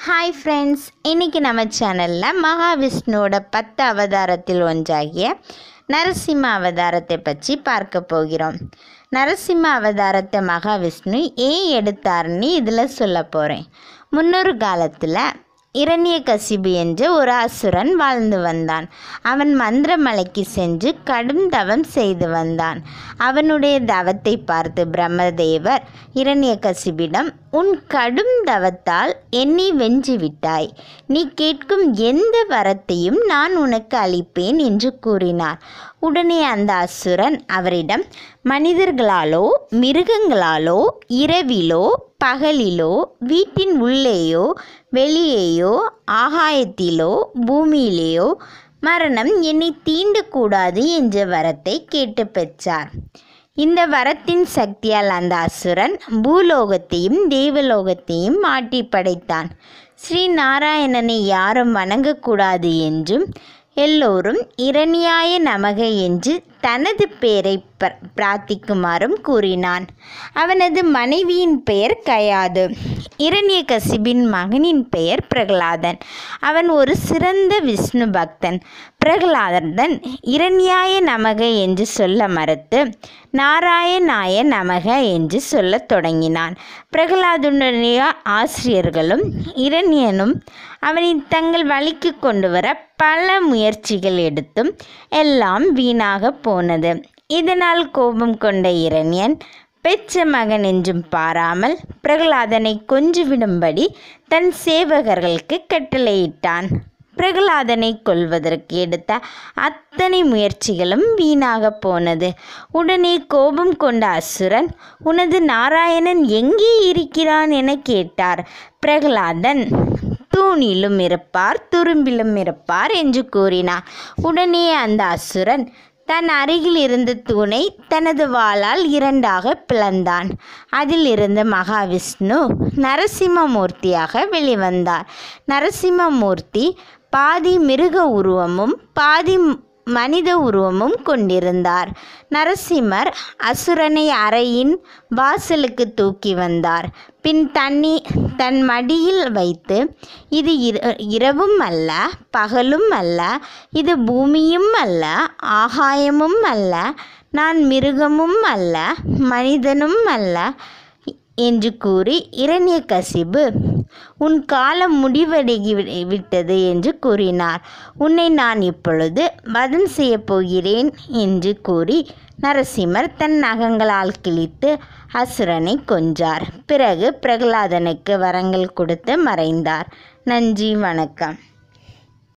hi friends இன்றைக்கி நம்ம சேனலில் மகாவிஷ்ணுவோட பத்து அவதாரத்தில் ஒன்றாகிய நரசிம்ம அவதாரத்தை பற்றி பார்க்க போகிறோம் நரசிம்ம அவதாரத்தை மகாவிஷ்ணு ஏன் எடுத்தாருன்னு இதில் சொல்ல போகிறேன் முன்னொரு காலத்தில் இரண்யகசிபு என்ற ஒரு அசுரன் வாழ்ந்து வந்தான் அவன் மந்திரமலைக்கு சென்று கடும் தவம் செய்து வந்தான் அவனுடைய தவத்தை பார்த்து பிரம்மதேவர் இரண்யகசிபிடம் உன் கடும் தவத்தால் என்னை வென்று விட்டாய் நீ கேட்கும் எந்த வரத்தையும் நான் உனக்கு அளிப்பேன் என்று கூறினார் உடனே அந்த அசுரன் அவரிடம் மனிதர்களாலோ மிருகங்களாலோ இரவிலோ பகலிலோ வீட்டின் உள்ளேயோ வெளியேயோ ஆகாயத்திலோ பூமியிலேயோ மரணம் என்னை தீண்டக்கூடாது என்ற வரத்தை கேட்டு பெற்றார் இந்த வரத்தின் சக்தியால் அந்த அசுரன் பூலோகத்தையும் தேவலோகத்தையும் மாட்டி படைத்தான் ஸ்ரீ நாராயணனை யாரும் வணங்கக்கூடாது என்றும் எல்லோரும் இரணியாய நமக என்று தனது பெயரை பிர- பிரார்த்திக்குமாறும் கூறினான் அவனது மனைவியின் பெயர் கயாது இரண்யகசிபின் மகனின் பெயர் பிரகலாதன் அவன் ஒரு சிறந்த விஷ்ணு பக்தன் பிரகலாதன் இரண்யாய நமக என்று சொல்ல மறுத்து நாராயணாய நமக என்று சொல்லத் தொடங்கினான் பிரகலாதனுடைய ஆசிரியர்களும் இரண்யனும் அவனை தங்கள் வழிக்கு கொண்டு வர பல முயற்சிகள் எடுத்தும் எல்லாம் வீணாக போனது இதனால் கோபம் கொண்ட இரண்யன் பெற்ற மகன் என்றும் பாராமல் பிரகலாதனை கொன்றுவிடும்படி தன் சேவகர்களுக்கு கட்டளையிட்டான் பிரகலாதனை கொல்வதற்கு எடுத்த அத்தனை முயற்சிகளும் வீணாக போனது உடனே கோபம் கொண்ட அசுரன் உனது நாராயணன் எங்கே இருக்கிறான் என கேட்டார் பிரகலாதன் தூணிலும் இருப்பார் துரும்பிலும் இருப்பார் என்று கூறினார் உடனே அந்த அசுரன் தன் அருகில் இருந்த தூணை தனது வாளால் இரண்டாக பிளந்தான் அதில் இருந்த மகாவிஷ்ணு நரசிம்மமூர்த்தியாக வெளிவந்தார் நரசிம்மமூர்த்தி பாதி மிருக உருவமும் பாதி மனித உருவமும் கொண்டிருந்தார் நரசிம்மர் அசுரனை அறையின் வாசலுக்கு தூக்கி வந்தார் பின் தண்ணி தன் மடியில் வைத்து இது இர- இரவும் அல்ல பகலும் அல்ல இது பூமியும் அல்ல ஆகாயமும் அல்ல நான் மிருகமும் அல்ல மனிதனும் அல்ல என்று கூறி இரண்யகசிபு உன் காலம் முடிவடைகி வி- விட்டது என்று கூறினார் உன்னை நான் இப்பொழுது வதம் செய்யப் போகிறேன் என்று கூறி நரசிம்மர் தன் நகங்களால் கிழித்து அசுரனை கொன்றார் பிறகு பிரகலாதனுக்கு வரங்கள் கொடுத்து மறைந்தார் நன்றி வணக்கம்